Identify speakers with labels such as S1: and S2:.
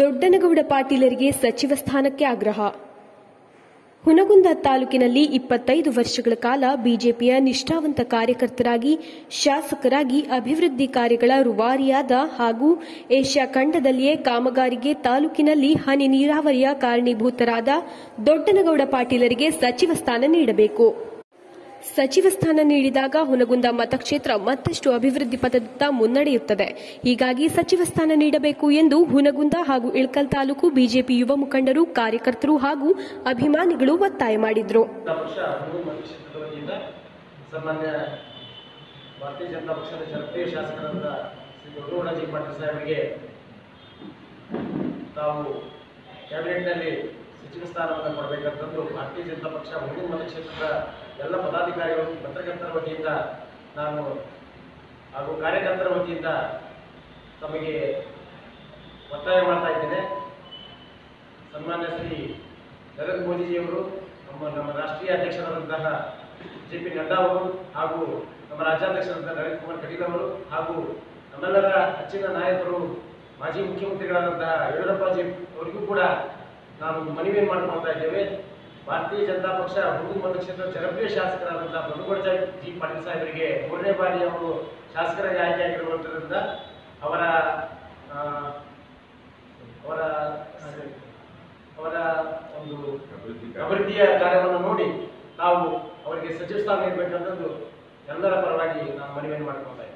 S1: ದೊಡ್ಡನಗೌಡ ಪಾಟೀಲರಿಗೆ ಸಚಿವ ಸ್ಥಾನಕ್ಕೆ ಆಗ್ರಹ ಹುನಗುಂದ ತಾಲೂಕಿನಲ್ಲಿ ಇಪ್ಪತ್ತೈದು ವರ್ಷಗಳ ಕಾಲ ಬಿಜೆಪಿಯ ನಿಷ್ಠಾವಂತ ಕಾರ್ಯಕರ್ತರಾಗಿ ಶಾಸಕರಾಗಿ ಅಭಿವೃದ್ಧಿ ಕಾರ್ಯಗಳ ರೂವಾರಿಯಾದ ಹಾಗೂ ಏಷ್ಯಾ ಖಂಡದಲ್ಲಿಯೇ ಕಾಮಗಾರಿಗೆ ತಾಲೂಕಿನಲ್ಲಿ ಹನಿ ನೀರಾವರಿಯ ಕಾರಣೀಭೂತರಾದ ದೊಡ್ಡನಗೌಡ ಪಾಟೀಲರಿಗೆ ಸಚಿವ ಸ್ಥಾನ ನೀಡಬೇಕು ಸಚಿವ ಸ್ಥಾನ ನೀಡಿದಾಗ ಹುನಗುಂದ ಮತಕ್ಷೇತ್ರ ಮತ್ತಷ್ಟು ಅಭಿವೃದ್ಧಿ ಪಥದತ್ತ ಮುನ್ನಡೆಯುತ್ತದೆ ಹೀಗಾಗಿ ಸಚಿವ ಸ್ಥಾನ ನೀಡಬೇಕು ಎಂದು ಹುನಗುಂದ ಹಾಗೂ ಇಳಕಲ್ ತಾಲೂಕು ಬಿಜೆಪಿ ಯುವ ಮುಖಂಡರು ಕಾರ್ಯಕರ್ತರು ಹಾಗೂ ಅಭಿಮಾನಿಗಳು ಒತ್ತಾಯ ಮಾಡಿದ್ರು
S2: ಪಕ್ಷ ಮೂರು ಮತಕ್ಷೇತ್ರದ ವತಿಯಿಂದ ಸನ್ಮಾನ್ಯ ಭಾರತೀಯ ಜನತಾ ಪಕ್ಷದ ಜನಪ್ರಿಯ ಶಾಸಕರಾದ ಶ್ರೀ ದೊಡ್ಡಗೌಡಜಿ ಪಾಟೀಲ್ ಸಾಹೇಬರಿಗೆ ತಾವು ಕ್ಯಾಬಿನೆಟ್ನಲ್ಲಿ ಸಚಿವ ಸ್ಥಾನವನ್ನು ಕೊಡಬೇಕಂತಂದು ಭಾರತೀಯ ಜನತಾ ಪಕ್ಷ ಮೂರು ಮತಕ್ಷೇತ್ರದ ಎಲ್ಲ ಪದಾಧಿಕಾರಿಗಳು ಪತ್ರಕರ್ತರ ವತಿಯಿಂದ ನಾನು ಹಾಗೂ ಕಾರ್ಯಕರ್ತರ ವತಿಯಿಂದ ತಮಗೆ ಒತ್ತಾಯ ಮಾಡ್ತಾ ಇದ್ದೇನೆ ಸನ್ಮಾನ್ಯ ಶ್ರೀ ನರೇಂದ್ರ ಮೋದಿಜಿಯವರು ನಮ್ಮ ನಮ್ಮ ರಾಷ್ಟ್ರೀಯ ಅಧ್ಯಕ್ಷರಾದಂತಹ ಜೆ ಪಿ ನಡ್ಡಾ ಅವರು ಹಾಗೂ ನಮ್ಮ ರಾಜ್ಯಾಧ್ಯಕ್ಷರಾದಂತಹ ನರೇಂದ್ರ ಕುಮಾರ್ ಕಟೀಲ್ ಅವರು ಹಾಗೂ ನಮ್ಮೆಲ್ಲರ ಹೆಚ್ಚಿನ ನಾಯಕರು ಮಾಜಿ ಮುಖ್ಯಮಂತ್ರಿಗಳಾದಂತಹ ಯಡಿಯೂರಪ್ಪಾಜಿ ಅವರಿಗೂ ಕೂಡ ನಾವು ಮನವಿಯನ್ನು ಮಾಡಿಕೊಳ್ತಾ ಇದ್ದೇವೆ ಭಾರತೀಯ ಜನತಾ ಪಕ್ಷ ಹುಡುಗ ಮತಕ್ಷೇತ್ರ ಜನಪ್ರಿಯ ಶಾಸಕರಾದಂತಹ ಬನುಗೌಡ ಜಿ ಪಾಟೀಲ್ ಸಾಹೇಬರಿಗೆ ಮೂರನೇ ಬಾರಿ ಅವರು ಶಾಸಕರಾಗಿ ಆಯ್ಕೆಯಾಗಿರುವುದರಿಂದ ಅವರ ಆ, ಅವರ ಅವರ ಒಂದು ಅಭಿವೃದ್ಧಿಯ ಕಾರ್ಯವನ್ನು ನೋಡಿ ನಾವು ಅವರಿಗೆ ಸಚಿವ ಸ್ಥಾನ ನೀಡಬೇಕಂತಂದು ಎಲ್ಲರ ಪರವಾಗಿ ನಾನು ಮನವಿಯನ್ನು ಮಾಡಿಕೊಳ್ತಾ ಇದ್ದೇನೆ